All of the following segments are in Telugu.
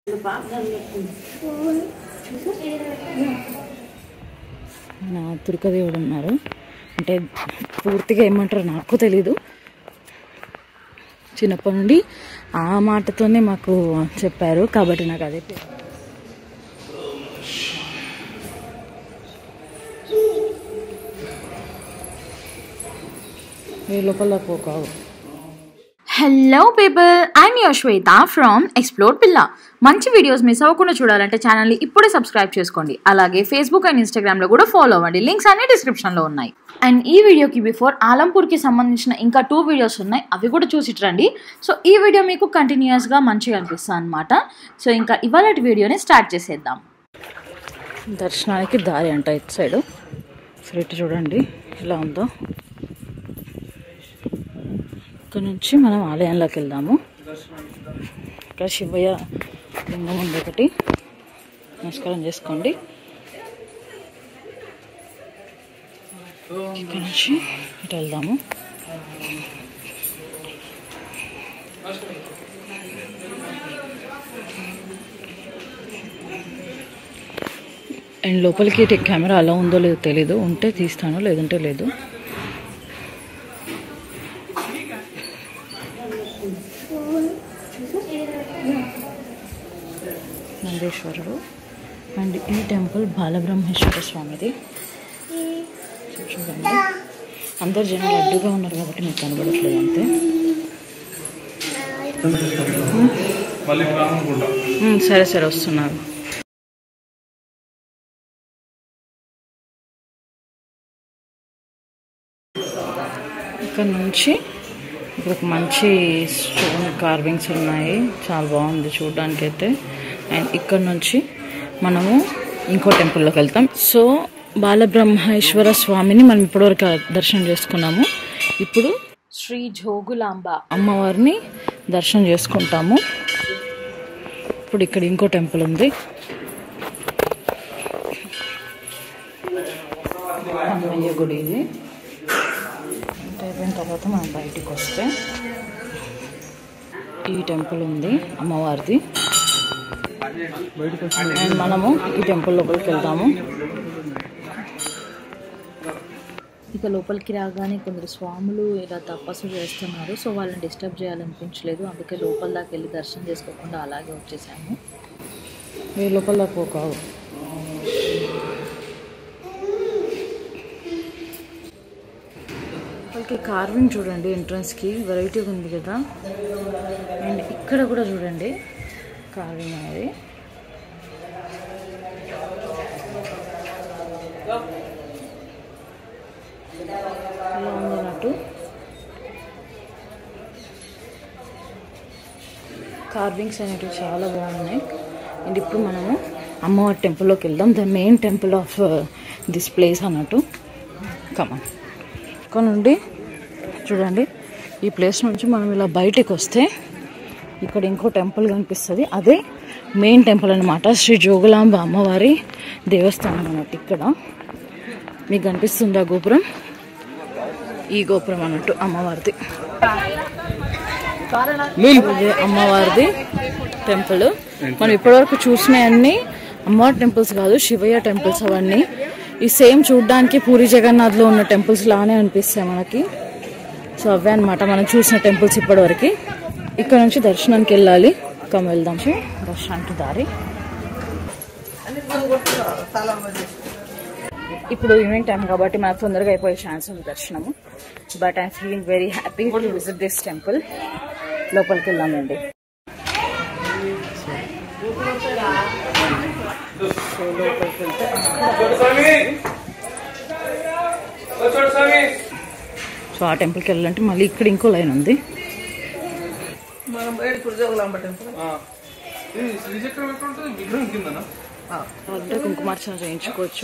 నా తుర్కదేవుడు ఉన్నారు అంటే పూర్తిగా ఏమంటారో నాకు తెలీదు చిన్నప్పటి నుండి ఆ మాటతోనే మాకు చెప్పారు కాబట్టి నాకు అదే పేరు ఈ లోపల పోకావు hello people I'm your Shweta from explore పిల్ల మంచి వీడియోస్ మిస్ అవ్వకుండా చూడాలంటే ఛానల్ని ఇప్పుడే సబ్స్క్రైబ్ చేసుకోండి అలాగే ఫేస్బుక్ అండ్ ఇన్స్టాగ్రామ్లో కూడా ఫాలో అవ్వండి లింక్స్ అన్ని డిస్క్రిప్షన్లో ఉన్నాయి అండ్ ఈ వీడియోకి బిఫోర్ ఆలంపూర్కి సంబంధించిన ఇంకా టూ వీడియోస్ ఉన్నాయి అవి కూడా చూసి రండి సో ఈ వీడియో మీకు కంటిన్యూస్గా మంచిగా అనిపిస్తుంది అనమాట సో ఇంకా ఇవాళ వీడియోని స్టార్ట్ చేసేద్దాం దర్శనానికి దారి అంట ఇటు సైడు సో ఇటు చూడండి ఎలా ఉందో ఇక్కడ నుంచి మనం ఆలయంలోకి వెళ్దాము ఇక్కడ శివయ్య లింగం ఉంది ఒకటి నమస్కారం చేసుకోండి ఇక్కడ నుంచి ఇటు వెళ్దాము అండ్ లోపలికి ఇటు కెమెరా అలా ఉందో లేదో తెలీదు ఉంటే తీస్తాను లేదంటే లేదు నందీశ్వరుడు అండ్ ఈ టెంపుల్ బాలబ్రహ్మేశ్వర స్వామిది సో చూడండి అందరు జనాలు అడ్డుగా ఉన్నారు కాబట్టి మీకు కనబడట్లేదు అంతే మళ్ళీ రామనుకుంటా ఉమ్, సరే సరే వస్తున్నారు ఇక్కడ నుంచి ఇక్కడ ఒక మంచి స్టోన్ కార్వింగ్స్ ఉన్నాయి చాలా బాగుంది చూడడానికి అయితే అండ్ ఇక్కడ నుంచి మనము ఇంకో టెంపుల్లోకి వెళ్తాం సో బాలబ్రహ్మేశ్వర స్వామిని మనం ఇప్పటివరకు దర్శనం చేసుకున్నాము ఇప్పుడు శ్రీ జోగులాంబ అమ్మవారిని దర్శనం చేసుకుంటాము ఇప్పుడు ఇక్కడ ఇంకో టెంపుల్ ఉంది అమ్మయ్య గుడి ఇది అంటే అయిపోయిన తర్వాత మనం బయటికి వస్తే ఈ టెంపుల్ ఉంది అమ్మవారిది అండ్ మనము ఈ టెంపుల్ లోపలికి వెళ్దాము ఇక లోపలికి రాగానే కొందరు స్వాములు ఇలా తపస్సు చేస్తున్నారు సో వాళ్ళని డిస్టర్బ్ చేయాలనిపించలేదు అందుకే లోపల దాకా వెళ్ళి దర్శనం చేసుకోకుండా అలాగే వచ్చేసాము ఈ లోపల పోకావు వాళ్ళకి కార్వింగ్ చూడండి ఎంట్రన్స్కి వెరైటీగా ఉంది కదా అండ్ ఇక్కడ కూడా చూడండి కార్వింగ్ అనేది ఇలా ఉంది అన్నట్టు కార్వింగ్స్ అనేటివి చాలా బాగున్నాయి అండ్ ఇప్పుడు మనము అమ్మవారి టెంపుల్లోకి వెళ్దాం the main temple of this place అన్నట్టు కమాన్ ఇక్కడ నుండి చూడండి ఈ ప్లేస్ నుంచి మనం ఇలా బయటికి వస్తే ఇక్కడ ఇంకో టెంపుల్ కనిపిస్తుంది అదే మెయిన్ టెంపుల్ అనమాట శ్రీ జోగులాంబ అమ్మవారి దేవస్థానం అన్నట్టు ఇక్కడ మీకు కనిపిస్తుందా గోపురం ఈ గోపురం అన్నట్టు అమ్మవారిది ఇదే అమ్మవారిది టెంపుల్ మనం ఇప్పటివరకు చూసినవన్నీ అమ్మవారి టెంపుల్స్ కాదు శివయ్య టెంపుల్స్ అవన్నీ ఈ సేమ్ చూడడానికి పూరి జగన్నాథ్లో ఉన్న టెంపుల్స్ లానే అనిపిస్తాయి మనకి సో అవే అనమాట మనం చూసిన టెంపుల్స్ ఇప్పటివరకు ఇక్కడ నుంచి దర్శనానికి వెళ్ళాలి కమ్ వెళ్దాం సో దర్శనానికి దారి ఇప్పుడు ఈవినింగ్ టైం కాబట్టి మనకు తొందరగా అయిపోయే ఛాన్స్ ఉంది దర్శనము but I'm feeling very happy to visit this temple లోపలికి వెళ్దామండి సో లోపలికి వెళ్తే సో ఆ టెంపుల్కి వెళ్ళాలంటే మళ్ళీ ఇక్కడ ఇంకో లైన్ ఉంది మనం బయట కుర్జోగులాంబ టెంపుల్ ఇది శ్రీచక్రం ఎక్కడ ఉంటుంది విగ్రహం కిందనా అంటే కుంకుమార్చన చేయించుకోవచ్చు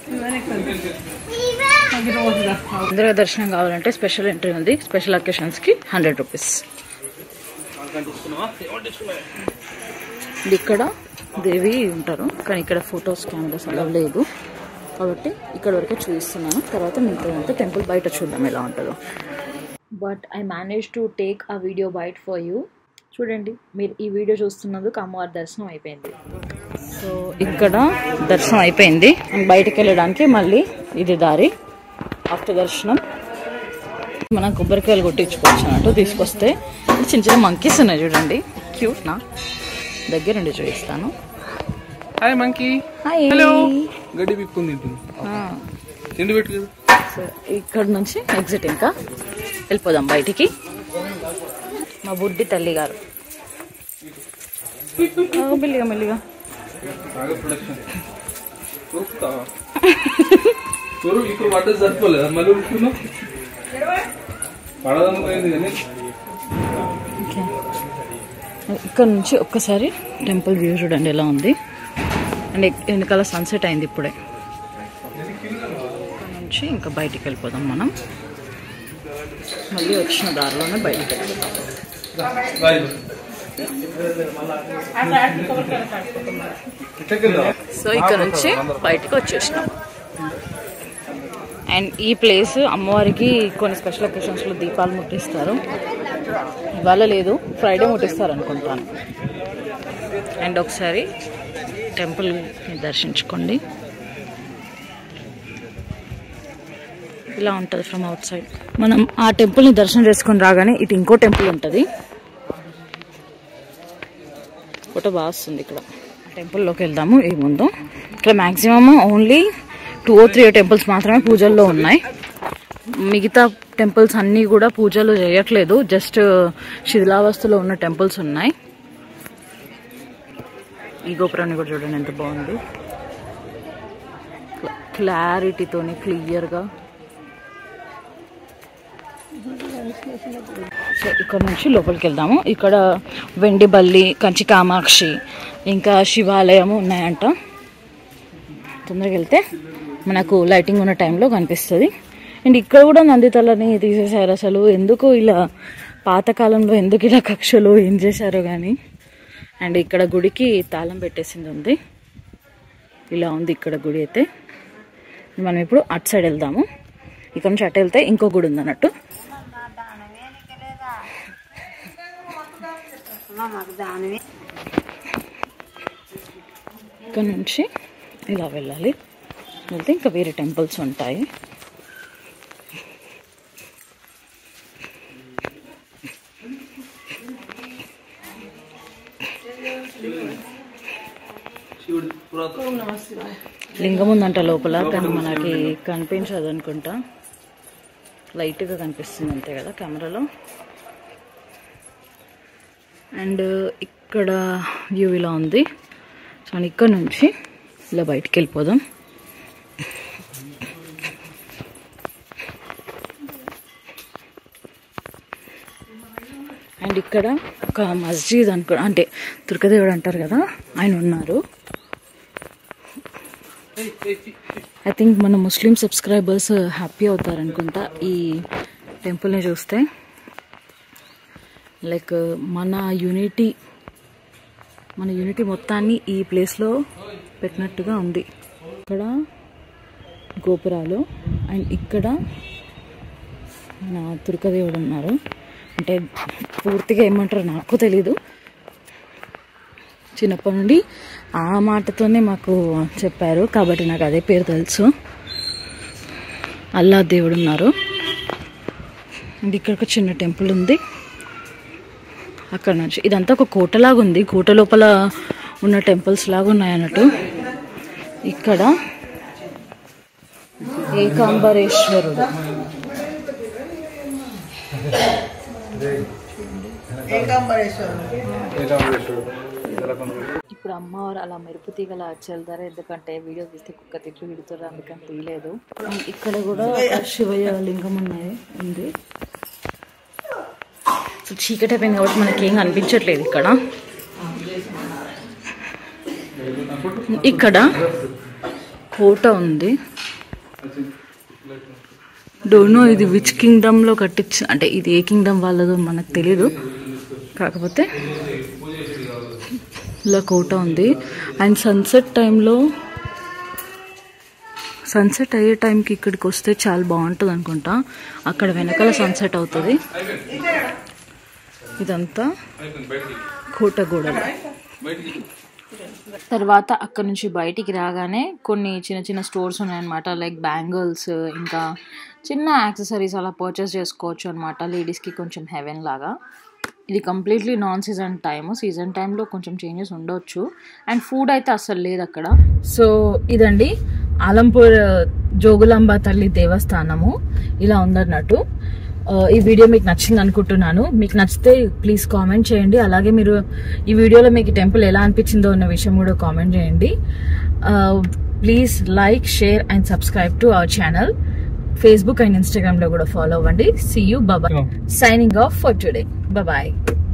అది రోజుగా తొందరగా దర్శనం కావాలంటే స్పెషల్ ఎంట్రీ ఉంది స్పెషల్ అకేషన్స్కి హండ్రెడ్ రూపీస్ ఇది ఇక్కడ దేవి ఉంటారు కానీ ఇక్కడ ఫొటోస్ కెమెరాస్ అలా లేదు కాబట్టి ఇక్కడ వరకే చూపిస్తున్నాను తర్వాత మిగతా టెంపుల్ బయట చూద్దాం ఎలా ఉంటుందో but I manage to take a video bite for you చూడండి మీరు ఈ వీడియో చూస్తున్నందుకు అమ్మవారి దర్శనం అయిపోయింది సో ఇక్కడ దర్శనం అయిపోయింది బయటికి వెళ్ళడానికి మళ్ళీ ఇది దారి ఆఫ్టర్ దర్శనం మనం కొబ్బరికాయలు కొట్టించుకోవచ్చు అన్నట్టు తీసుకొస్తే చిన్న చిన్న మంకీస్ ఉన్నాయి చూడండి క్యూట్ నా దగ్గర నుండి చూపిస్తాను హాయ్ మంకీ హాయ్ హలో గడ్డి పిక్కుంది తింటుంది తిండి పెట్టు కదా సో ఇక్కడ నుంచి ఎగ్జిట్ ఇంకా వెళ్ళిపోదాం బయటికి మా బుడ్డి తల్లి గారు ఆ, మెల్లిగా మెల్లిగా బాగా ప్రొడక్షన్ చూస్తావా చూడు ఇప్పుడు పడ్డది సరిపోలేదా మళ్ళీ ఉడుకున్నావు పడదనుకోయింది కానీ ఓకే ఇక్కడ నుంచి ఒక్కసారి టెంపుల్ వ్యూ చూడండి ఎలా ఉంది అండ్ ఎక్- వెనకాల సన్సెట్ అయింది ఇప్పుడే ఇక్కడ నుంచి ఇంకా బయటికి వెళ్ళిపోదాం మనం మళ్ళీ వచ్చిన దారిలోనే బయటికి వెళ్ళిపోతాం రాయి ఇట్లకెళ్దా సో ఇక్కడ నుంచి బయటకు వచ్చేసినాం అండ్ ఈ ప్లేస్ అమ్మవారికి కొన్ని స్పెషల్ ఒకేషన్స్లో దీపాలు ముట్టిస్తారు ఇవాళ లేదు ఫ్రైడే ముట్టిస్తారు అనుకుంటాను అండ్ ఒకసారి టెంపుల్ని దర్శించుకోండి ఇలా ఉంటుంది ఫ్రమ్ అవుట్ సైడ్ మనం ఆ టెంపుల్ని దర్శనం చేసుకొని రాగానే ఇటు ఇంకో టెంపుల్ ఉంటుంది ఫోటో బాగా వస్తుంది ఇక్కడ టెంపుల్లోకి వెళ్దాము ఈ ముందు ఇక్కడ maximum only two or three temples మాత్రమే పూజల్లో ఉన్నాయి మిగతా టెంపుల్స్ అన్నీ కూడా పూజలు చేయట్లేదు జస్ట్ శిథిలావస్థలో ఉన్న టెంపుల్స్ ఉన్నాయి ఈ గోపురాన్ని కూడా చూడండి ఎంత బాగుంది క్లారిటీతోని క్లియర్గా సో ఇక్కడ నుంచి లోపలికి వెళ్దాము ఇక్కడ వెండి బల్లి కంచి కామాక్షి ఇంకా శివాలయము ఉన్నాయంట తొందరగా వెళ్తే మనకు లైటింగ్ ఉన్న టైంలో కనిపిస్తుంది అండ్ ఇక్కడ కూడా నందితలని తీసేశారు అసలు ఎందుకు ఇలా పాతకాలంలో ఎందుకు ఇలా కక్షలు ఏం చేశారో కానీ అండ్ ఇక్కడ గుడికి తాళం పెట్టేసింది ఉంది ఇలా ఉంది ఇక్కడ గుడి అయితే మనం ఇప్పుడు అటు సైడ్ వెళ్దాము ఇక్కడ నుంచి అటు వెళ్తే ఇంకో గుడి ఉంది అన్నట్టు ఇక్కడ నుంచి ఇలా వెళ్ళాలి వెళ్తే ఇంకా వేరే టెంపుల్స్ ఉంటాయి శివుడు పురాతన లింగం ఉందంట లోపల కానీ మనకి కనిపించదు అనుకుంటా లైట్గా కనిపిస్తుంది అంతే కదా కెమెరాలో అండ్ ఇక్కడ వ్యూ ఇలా ఉంది సో ఇక్కడ నుంచి ఇలా బయటికి వెళ్ళిపోదాం అండ్ ఇక్కడ ఒక మస్జిద్ అనుకో అంటే దుర్గదేవుడు అంటారు కదా ఆయన ఉన్నారు ఐ థింక్ మన ముస్లిం సబ్స్క్రైబర్స్ హ్యాపీ అవుతారు అనుకుంటా ఈ టెంపుల్ని చూస్తే లైక్ మన యూనిటీ మన యూనిటీ మొత్తాన్ని ఈ ప్లేస్లో పెట్టినట్టుగా ఉంది ఇక్కడ గోపురాలు అండ్ ఇక్కడ మన దుర్గదేవుడు ఉన్నారు అంటే పూర్తిగా ఏమంటారో నాకు తెలీదు చిన్నప్పటి నుండి ఆ మాటతోనే మాకు చెప్పారు కాబట్టి నాకు అదే పేరు తెలుసు అల్లా దేవుడు ఉన్నారు అండ్ ఇక్కడ ఒక చిన్న టెంపుల్ ఉంది అక్కడ నుంచి ఇదంతా ఒక కోటలాగా ఉంది కోట లోపల ఉన్న టెంపుల్స్ లాగా ఉన్నాయి అన్నట్టు ఇక్కడ ఏకాంబరేశ్వరుడు ఇప్పుడు అమ్మవారు అలా మెరుపు తీగల చెల్దారు ఎందుకంటే వీడియో తీస్తే కుక్క తిట్లు విడుతారు అందుకని తీయలేదు ఇక్కడ కూడా ఒక శివయ్య లింగం ఉన్నాయి ఉంది సో చీకటి అయిపోయింది కాబట్టి మనకి ఏం కనిపించట్లేదు ఇక్కడ ఇక్కడ కోట ఉంది డోనో ఇది విచ్ కింగ్డమ్లో కట్టించి అంటే ఇది ఏ కింగ్డమ్ వాళ్ళదో మనకు తెలియదు కాకపోతే ఇలా కోట ఉంది అండ్ సన్సెట్ టైంలో సన్సెట్ అయ్యే టైంకి ఇక్కడికి వస్తే చాలా బాగుంటుంది అనుకుంటా అక్కడ వెనకాల సన్సెట్ అవుతుంది ఇదంతా అయిపోయింది బయటికి కోటగూడలు బయటికి తర్వాత అక్కడ నుంచి బయటికి రాగానే కొన్ని చిన్న చిన్న స్టోర్స్ ఉన్నాయన్నమాట లైక్ బ్యాంగిల్స్ ఇంకా చిన్న యాక్సెసరీస్ అలా పర్చేస్ చేసుకోవచ్చు అనమాట లేడీస్కి కొంచెం హెవెన్ లాగా ఇది completely non season time season టైంలో కొంచెం చేంజెస్ ఉండొచ్చు అండ్ ఫుడ్ అయితే అస్సలు లేదు అక్కడ సో ఇదండి ఆలంపూర్ జోగులాంబ తల్లి దేవస్థానము ఇలా ఉందన్నట్టు ఆ, ఈ వీడియో మీకు నచ్చింది అనుకుంటున్నాను మీకు నచ్చితే ప్లీజ్ కామెంట్ చేయండి అలాగే మీరు ఈ వీడియోలో మీకు ఈ టెంపుల్ ఎలా అనిపించిందో అన్న విషయం కూడా కామెంట్ చేయండి please like share and subscribe to our channel Facebook and Instagram లో కూడా ఫాలో అవ్వండి సీ యూ బాబాయ్ signing off for today bye